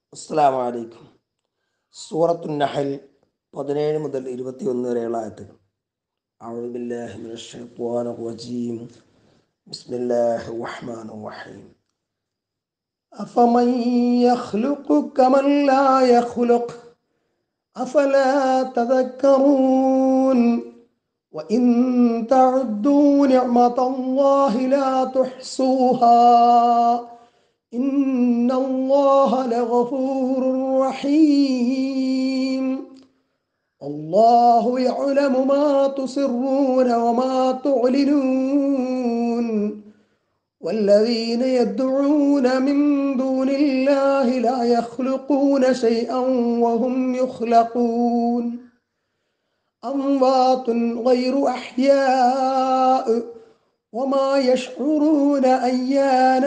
അസ്സലാമു അലൈക്കും സൂറത്തു നഹൽ പതിനേഴ് മുതൽ ഇരുപത്തി ഒന്ന് വരെയുള്ള ആയത്തുകൾ أعوذ بالله من الشيطان الرجيم بسم الله الرحمن الرحيم أفمن يخلق كمن لا يخلق أفلا تذكرون وإن تعدوا نعمة الله لا تحصوها إن الله لغفور رحيم الله يعلم ما تسرون وما تعلنون والذين يدعون من دون الله لا يخلقون شيئا وهم يخلقون أموات غير أحياء وما يشعرون أيان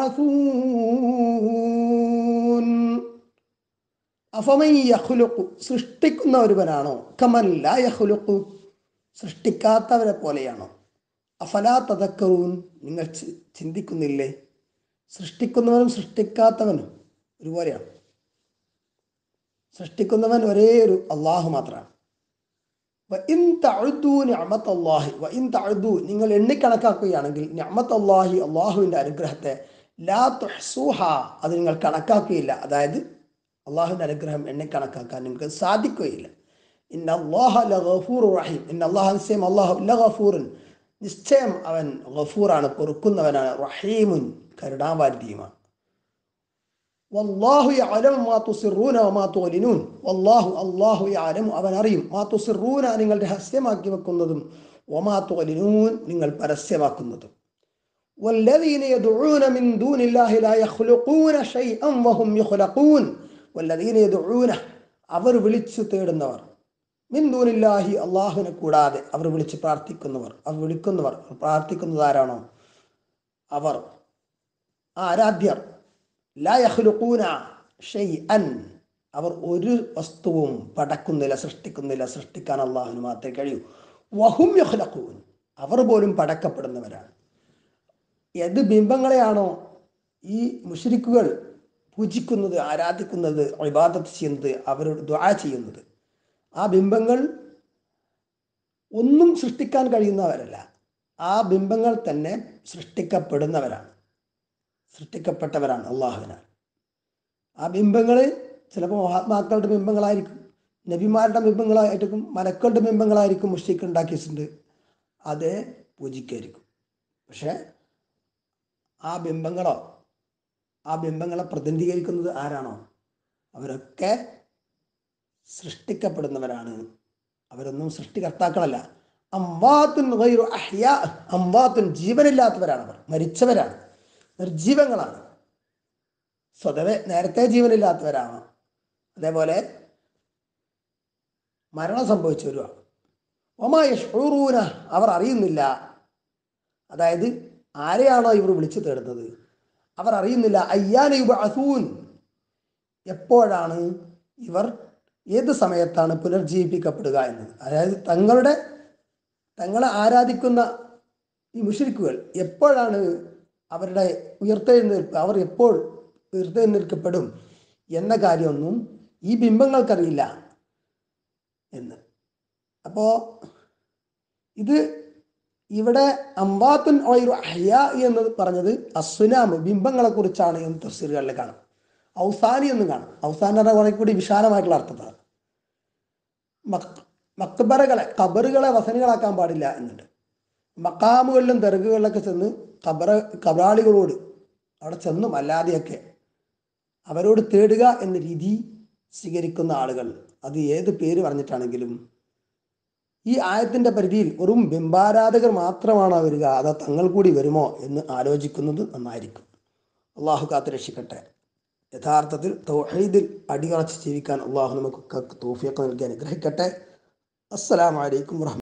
يبعثون അഫമൻ യഹ്ലുക്കു സൃഷ്ടിക്കുന്ന ഒരുവനാണോ കമൻ ലാ യഹ്ലുക്കു സൃഷ്ടിക്കാത്തവരെ പോലെയാണോ അഫലാ തതക്കറൂൻ നിങ്ങൾ ചി- ചിന്തിക്കുന്നില്ലേ സൃഷ്ടിക്കുന്നവനും സൃഷ്ടിക്കാത്തവനും ഒരുപോലെയാണ് സൃഷ്ടിക്കുന്നവൻ ഒരേ ഒരു അള്ളാഹു മാത്രമാണ് വഇൻ തഅുദു നിഅമത്ത് അല്ലാഹി വഇൻ തഅുദു നിങ്ങൾ എണ്ണിക്കണക്കാക്കുകയാണെങ്കിൽ നിഅമത്ത് അല്ലാഹി അള്ളാഹുവിൻ്റെ അനുഗ്രഹത്തെ ലാ തുഹ്സൂഹ അത് നിങ്ങൾ കണക്കാക്കുകയില്ല അതായത് അള്ളാഹുവിൻ്റെ അനുഗ്രഹം എണ്ണിക്കണക്കാക്കാൻ നിങ്ങൾക്ക് സാധിക്കുകയില്ല ഇന്ന അള്ളാഹ ലഗഫൂർ റഹീം ഇന്ന അള്ളാഹു നിശ്ചയം അള്ളാഹു ലഗഫൂറിൻ നിശ്ചയം അവൻ ഗഫൂറാണ് പൊറുക്കുന്നവനാണ് റഹീമുൻ കരുണാവാരിധിയുമാണ് വല്ലാഹു യഅലമു മാ തുസിറൂന വമാ തുഅലിനൂൻ വല്ലാഹു അല്ലാഹു യഅലമു അവൻ അറിയും മാ തുസിറൂന നിങ്ങൾ രഹസ്യമാക്കി വെക്കുന്നതും വമാ തുഅലിനൂൻ നിങ്ങൾ പരസ്യമാക്കുന്നതും والذين يدعون من دون الله لا يخلقون شيئا وهم يخلقون والذين يدعون അവർ വിളിച്ചു തേടുന്നവർ മിൻ ദൂനില്ലാഹി അള്ളാഹുവിനെ കൂടാതെ അവർ വിളിച്ച് പ്രാർത്ഥിക്കുന്നവർ അവർ വിളിക്കുന്നവർ പ്രാർത്ഥിക്കുന്നത് ആരാണോ അവർ ആരാധ്യർ ലാ യഹ്ലുഖൂന ഷൈഅൻ അവർ ഒരു വസ്തുവും പടക്കുന്നില്ല സൃഷ്ടിക്കുന്നില്ല സൃഷ്ടിക്കാൻ അള്ളാഹുവിന് മാത്രമേ കഴിയൂ വഹും യഹ്ലഖൂൻ അവർ പോലും പടക്കപ്പെടുന്നവരാണ് ഏത് ബിംബങ്ങളെയാണോ ഈ മുഷരിക്കുകൾ പൂജിക്കുന്നത് ആരാധിക്കുന്നത് ഇബാദത്ത് ചെയ്യുന്നത് അവരോട് ദ്വാ ചെയ്യുന്നത് ആ ബിംബങ്ങൾ ഒന്നും സൃഷ്ടിക്കാൻ കഴിയുന്നവരല്ല ആ ബിംബങ്ങൾ തന്നെ സൃഷ്ടിക്കപ്പെടുന്നവരാണ് സൃഷ്ടിക്കപ്പെട്ടവരാണ് അള്ളാഹുവിനാൽ ആ ബിംബങ്ങൾ ചിലപ്പോൾ മഹാത്മാക്കളുടെ ബിംബങ്ങളായിരിക്കും നബിമാരുടെ ബിംബങ്ങളായിരിക്കും മലക്കളുടെ ബിംബങ്ങളായിരിക്കും മുഷ്ടിക്ക് ഉണ്ടാക്കിയിട്ടുണ്ട് അത് പൂജിക്കായിരിക്കും പക്ഷേ ആ ബിംബങ്ങളോ ആ ബിംബങ്ങളെ പ്രതിനിധീകരിക്കുന്നത് ആരാണോ അവരൊക്കെ സൃഷ്ടിക്കപ്പെടുന്നവരാണ് അവരൊന്നും സൃഷ്ടികർത്താക്കളല്ല അംവാത്തുൻ ഗൈറു അഹ്യാ അംവാത്തുൻ ജീവനില്ലാത്തവരാണ് അവർ മരിച്ചവരാണ് നിർജീവങ്ങളാണ് സ്വതവേ നേരത്തെ ജീവനില്ലാത്തവരാണ് അതേപോലെ മരണം സംഭവിച്ചവരുമാണ് ഒമാ യഷ്റൂന അവർ അറിയുന്നില്ല അതായത് ആരെയാണോ ഇവർ വിളിച്ചു തേടുന്നത് അവർ അറിയുന്നില്ല അയ്യാനയുബ അസൂൻ എപ്പോഴാണ് ഇവർ ഏത് സമയത്താണ് പുനർജീവിപ്പിക്കപ്പെടുക എന്നത് അതായത് തങ്ങളുടെ തങ്ങളെ ആരാധിക്കുന്ന ഈ മുഷരിക്കുകൾ എപ്പോഴാണ് അവരുടെ ഉയർത്തെഴുന്നേൽപ്പ് അവർ എപ്പോൾ ഉയർത്തെഴുന്നേൽക്കപ്പെടും എന്ന കാര്യമൊന്നും ഈ ബിംബങ്ങൾക്കറിയില്ല എന്ന് അപ്പോൾ ഇത് ഇവിടെ അംബാത്തുൻ ഓയിറു അഹ്യ എന്ന് പറഞ്ഞത് അസുനാമ് ബിംബങ്ങളെ കുറിച്ചാണ് എന്ന് തഫ്സീറുകളിൽ കാണാം ഔസാനി എന്ന് കാണാം ഔസാനി എന്ന കുറെ കൂടി വിശാലമായിട്ടുള്ള അർത്ഥത്താണ് മക് മക്ബറകളെ കബറുകളെ വസനുകളാക്കാൻ പാടില്ല എന്നുണ്ട് മക്കാമുകളിലും ദർഗകളിലൊക്കെ ചെന്ന് കബറ കബറാളികളോട് അവിടെ ചെന്നും അല്ലാതെയൊക്കെ അവരോട് തേടുക എന്ന രീതി സ്വീകരിക്കുന്ന ആളുകൾ അത് ഏത് പേര് പറഞ്ഞിട്ടാണെങ്കിലും ഈ ആയത്തിന്റെ പരിധിയിൽ വെറും ബിംബാരാധകർ മാത്രമാണോ വരിക അതോ തങ്ങൾ കൂടി വരുമോ എന്ന് ആലോചിക്കുന്നത് നന്നായിരിക്കും അള്ളാഹു കാത്ത് രക്ഷിക്കട്ടെ യഥാർത്ഥത്തിൽ തൗഹീദിൽ അടിയുറച്ച് ജീവിക്കാൻ അള്ളാഹു നമുക്ക് തോഫിയൊക്കെ നൽകി അനുഗ്രഹിക്കട്ടെ അസ്സലാമലൈക്കും വറഹ്മ